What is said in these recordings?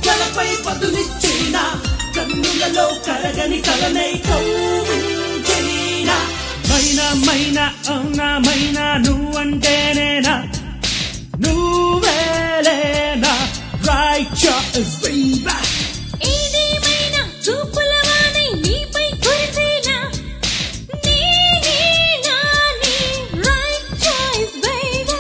బుగ్గలపై బదులిచ్చేనా కన్నులలో కరగని కలనై కౌగిలించేనా మైనా మైనా అవునా మైనా నువ్వంటేనేనా నువ్వేలేనా రైట్ చాయిస్ బేబీ ఏదేమైనా చూపుల వానై నీపై కురిసేనా నేనేనా నీ right choice, baby.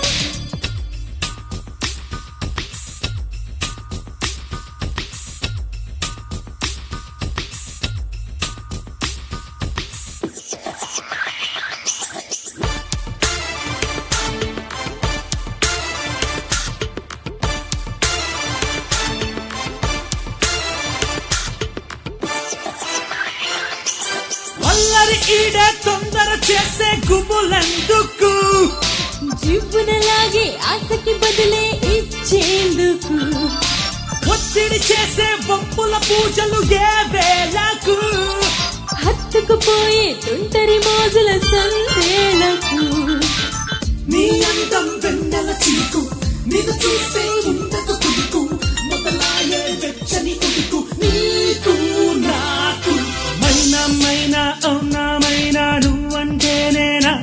అల్లరి ఈడే తొందర చేసే గుబులెందుకు జివ్వునలాగే ఆశకి బదులే ఇచ్చేందుకు ఒత్తిడి చేసే వంపుల పూజలు ఏ వేళకు హత్తుకుపోయే తుంటరి మోజుల సందేలకు నీ అందం వెన్నెల చీకు నిన్ను చూస్తే ఉండదు కుదుకు మొదలాయే వెచ్చని ఉడుకు నీకు నాకు మైనా మైనా అవునా మైనా నువ్వంటేనేనా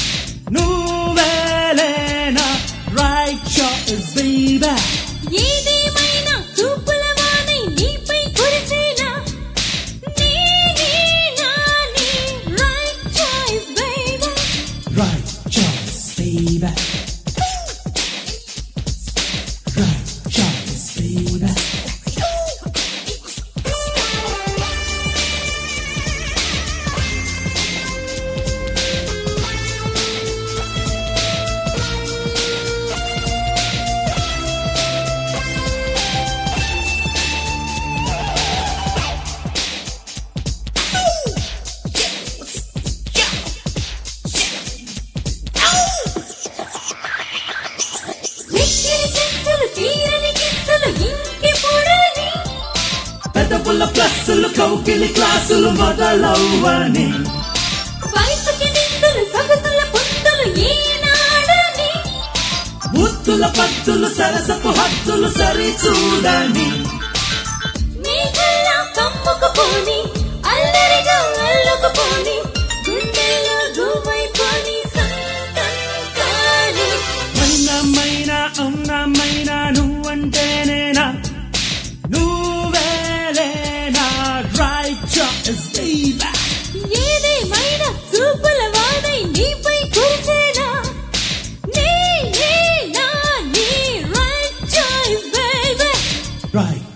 నువ్వేలేనా రైట్ చాయిస్ బేబీ ఏదేమైనా చూపుల వానై నీపై కురిసేనా నేనేనా నీ right choice, baby. Right choice, baby. Right choice, baby. మిక్కిలి కిస్సులు, తీరని కిస్సులు, ఇంకెప్పుడని? పెదవుల ప్లస్సులు కౌకిలి క్లాసులు మొదలవ్వని వయసుకి నిందులు, సొగసుల పొత్తులు ఏనాడని? ముత్తుల పత్తులు సరసపు హత్తులు సరి చూడని మేఘల్లా కమ్ముకుపోని, అల్లరిగా అల్లుకుపోని, గుండెల్లో గుమైపోని సొంతం కాని. మైనా మైనా అవునా మైనా నువ్వంటేనేనా నువ్వేలేనా రైట్ చాయిస్ బేబీ ఏదేమైనా చూపుల వానై నీపై కురిసేనా? నేనేనా నీ right choice, baby. Right